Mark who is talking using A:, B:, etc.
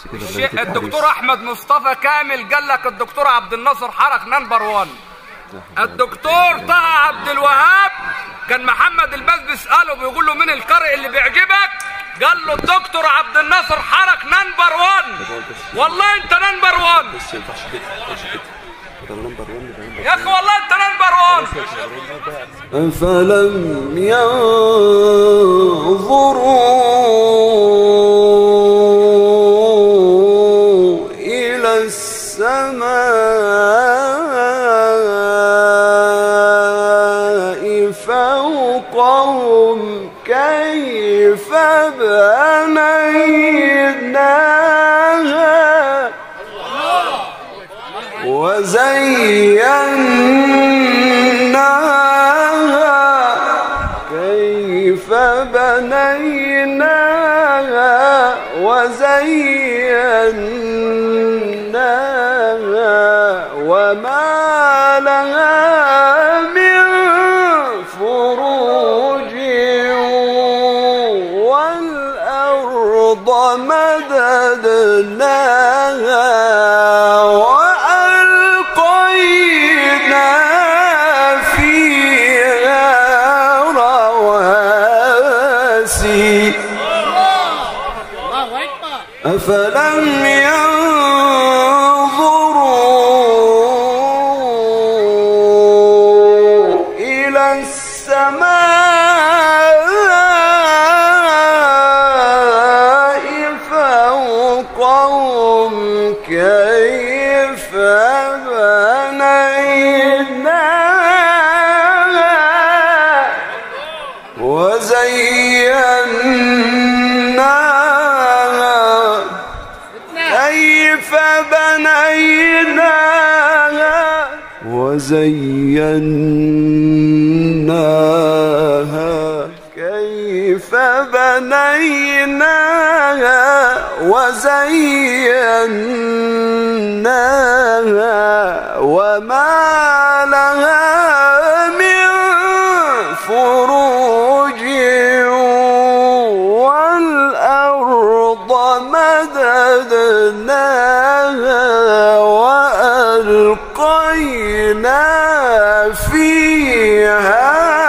A: كده
B: الشيء-
A: بنت
B: الدكتور
A: الحديث.
B: احمد مصطفى كامل قال لك الدكتور عبد الناصر حرق نمبر 1 الدكتور طه عبد الوهاب كان محمد الباز بيساله بيقول له مين القارئ اللي بيعجبك قال له الدكتور عبد الناصر حرق نمبر 1 والله انت نمبر 1
A: بس ما ينفعش كده ما ينفعش كده ده نمبر 1 ده نمبر
B: يا اخي والله انت نمبر 1
C: أفلم ينظروا إلى السماء فوقهم كيف بنيناها وزيناها كيف بنيناها وزيناها وما لها من فروج والأرض مددناها وألقينا فيها رواسي أفلم ينظروا إلى السماء فوقهم كيف بنيناها وزيناها كيف بنيناها وزيناها كيف بنيناها وزيناها وما لها من فروج والأرض مددناها وألقينا فيها